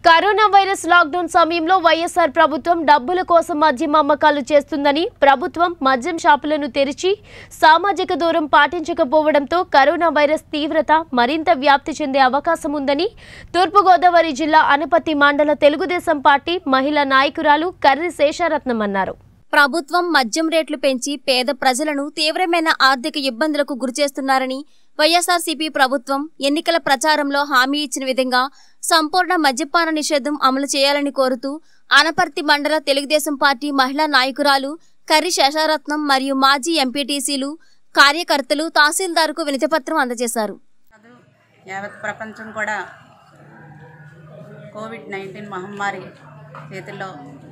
corona virus lockdown సమయంలో వైఎస్ఆర్ ప్రభుత్వం డబ్బుల కోసం మద్యం అమ్మకాలు చేస్తుందని ప్రభుత్వం మద్యం షాపులను తెరిచి సామాజిక దూరం పాటించకపోవడంతో కరోనా వైరస్ తీవ్రత మరింత వ్యాప్తి చెందే అవకాశం ఉందని తూర్పుగోదావరి జిల్లా అనపతి మండల తెలుగుదేశం పార్టీ మహిళా నాయకురాలు కర్రి శేషారత్నం అన్నారు ప్రభుత్వం మద్యం రేట్లు పెంచి పేద ప్రజలను తీవ్రమైన ఆర్థిక ఇబ్బందులకు గురిచేస్తున్నారని వైఎస్ఆర్సీపీ ప్రభుత్వం ఎన్నికల ప్రచారంలో హామీ ఇచ్చిన విధంగా సంపూర్ణ మద్యపాన నిషేధం అమలు చేయాలని కోరుతూ ఆనపర్తి మండల తెలుగుదేశం పార్టీ మహిళా నాయకురాలు కర్రి శేషారత్నం మరియు మాజీ ఎంపీటీసీలు కార్యకర్తలు తహసీల్దార్కు వినతిపత్రం అందజేశారు కాదు యావత్ ప్రపంచం కూడా కోవిడ్ నైన్టీన్ మహమ్మారి చేతుల్లో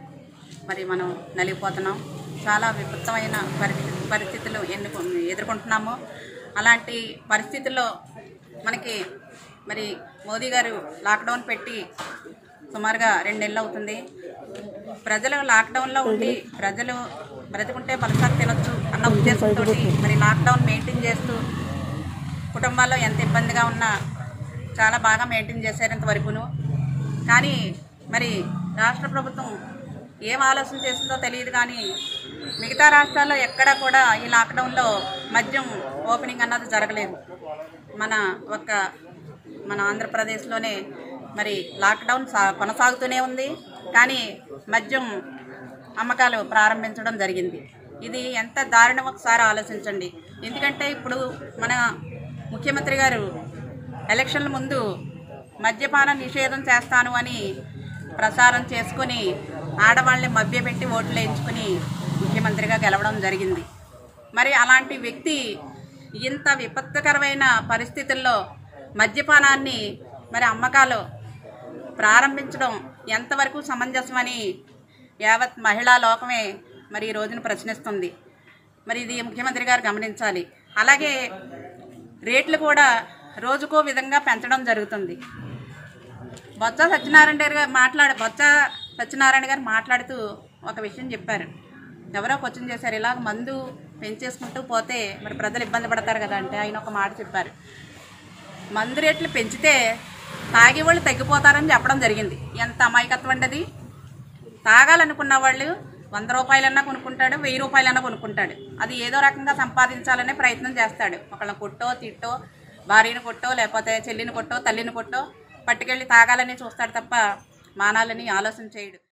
మరి మనం నలిగిపోతున్నాం చాలా విపత్తమైన పరిస్థితి పరిస్థితులు ఎన్నుకు ఎదుర్కొంటున్నాము అలాంటి పరిస్థితుల్లో మనకి మరి మోదీ గారు లాక్డౌన్ పెట్టి సుమారుగా రెండు నెలలు అవుతుంది ప్రజలు లాక్డౌన్లో ఉండి ప్రజలు బ్రతికుంటే పలసారి తినొచ్చు అన్న ఉద్దేశంతో మరి లాక్డౌన్ మెయింటైన్ చేస్తూ కుటుంబాల్లో ఎంత ఇబ్బందిగా ఉన్నా చాలా బాగా మెయింటైన్ చేశారు ఇంతవరకును కానీ మరి రాష్ట్ర ప్రభుత్వం ఏం ఆలోచన చేసిందో తెలియదు కానీ మిగతా రాష్ట్రాల్లో ఎక్కడ కూడా ఈ లాక్డౌన్లో మద్యం ఓపెనింగ్ అన్నది జరగలేదు మన ఒక్క మన ఆంధ్రప్రదేశ్లోనే మరి లాక్డౌన్ సా కొనసాగుతూనే ఉంది కానీ మద్యం అమ్మకాలు ప్రారంభించడం జరిగింది ఇది ఎంత దారుణం ఒకసారి ఆలోచించండి ఎందుకంటే ఇప్పుడు మన ముఖ్యమంత్రి గారు ఎలక్షన్ల ముందు మద్యపాన నిషేధం చేస్తాను అని ప్రసారం చేసుకుని ఆడవాళ్ళని మభ్యపెట్టి ఓట్లు వేయించుకుని ముఖ్యమంత్రిగా గెలవడం జరిగింది మరి అలాంటి వ్యక్తి ఇంత విపత్తుకరమైన పరిస్థితుల్లో మద్యపానాన్ని మరి అమ్మకాలు ప్రారంభించడం ఎంతవరకు సమంజసమని యావత్ మహిళా లోకమే మరి ఈ రోజున ప్రశ్నిస్తుంది మరి ఇది ముఖ్యమంత్రి గారు గమనించాలి అలాగే రేట్లు కూడా రోజుకో విధంగా పెంచడం జరుగుతుంది బొత్స సత్యనారాయణ గారు మాట్లాడ బొత్స సత్యనారాయణ గారు మాట్లాడుతూ ఒక విషయం చెప్పారు ఎవరో క్వశ్చన్ చేశారు ఇలాగ మందు పెంచేసుకుంటూ పోతే మరి ప్రజలు ఇబ్బంది పడతారు కదా అంటే ఆయన ఒక మాట చెప్పారు మందు రేట్లు పెంచితే తాగే వాళ్ళు తగ్గిపోతారని చెప్పడం జరిగింది ఎంత అమాయకత్వం అండి అది తాగాలనుకున్న వాళ్ళు వంద రూపాయలన్నా కొనుక్కుంటాడు వెయ్యి రూపాయలన్నా కొనుక్కుంటాడు అది ఏదో రకంగా సంపాదించాలనే ప్రయత్నం చేస్తాడు ఒకళ్ళని కొట్టో తిట్టో భార్యను కొట్టో లేకపోతే చెల్లిని కొట్టో తల్లిని కొట్టో పట్టుకెళ్ళి తాగాలని చూస్తాడు తప్ప మానాలని ఆలోచన చేయడు